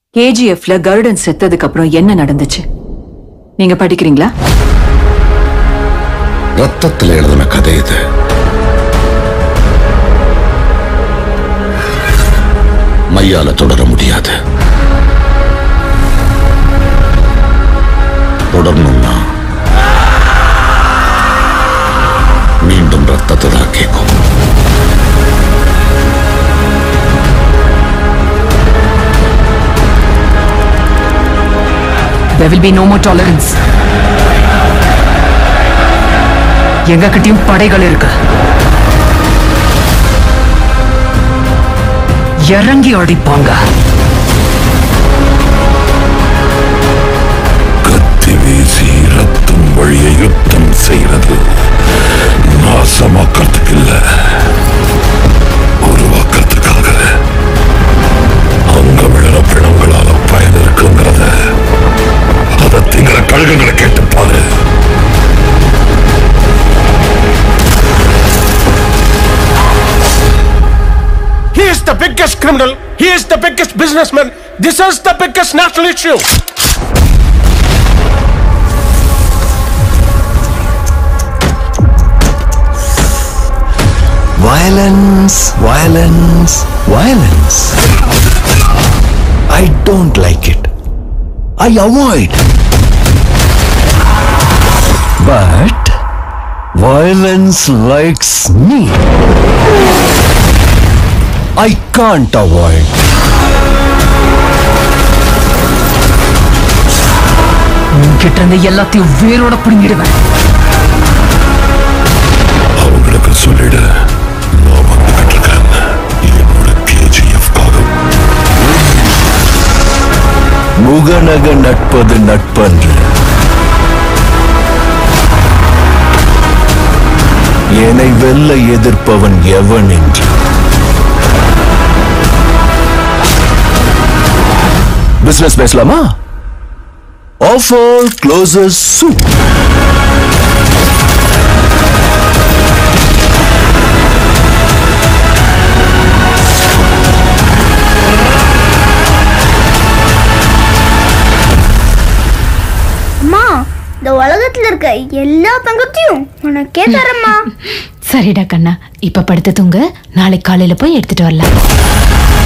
கேஜிஎஃப்ல கருடன் செத்ததுக்கு அப்புறம் என்ன நடந்துச்சு நீங்க படிக்கிறீங்களா ரத்தத்துல எழுதின கதை இது மையால தொடர முடியாது தொடரணும்னா மீண்டும் ரத்தத்தை தான் கேட்கும் there will be no more tolerance எங்க கிட்டயும் படைகள் இருக்கு இறங்கி அடிப்பாங்க கத்தி வீசி ரத்தம் வழிய யுத்தம் செய்யறது நாசமாக்கிறதுக்கு இல்ல உருவாக்கிறதுக்காக அங்க விழுற பிணங்களால பயன் இருக்குங்கிறத அதை திங்கிற கழுகுங்களை கேட்டு பாரு He is the biggest criminal. He is the biggest businessman. This is the biggest national issue. Violence, violence, violence. I don't like it. I avoid. But violence likes me. I can't avoid. உன்கிட்ட இருந்து எல்லாத்தையும் வேரோட பிடுங்கிடுவேன் அவங்களுக்கு சொல்லிடு நான் வந்துகிட்டு இருக்கேன் என்னோட கேஜிஎஃப்காக முகநக நட்பது நட்பன்று என்னை வெல்ல எதிர்ப்பவன் எவன் என்று பிசினஸ் பேசலாமா ஆஃபர் க்ளோசஸ் சூப் அம்மா இந்த உலகத்துல இருக்க எல்லா தங்கத்தையும் உனக்கே தரேம்மா சரிடா கண்ணா இப்ப படுத்து தூங்க நாளைக்கு காலையில போய் எடுத்துட்டு வரலாம்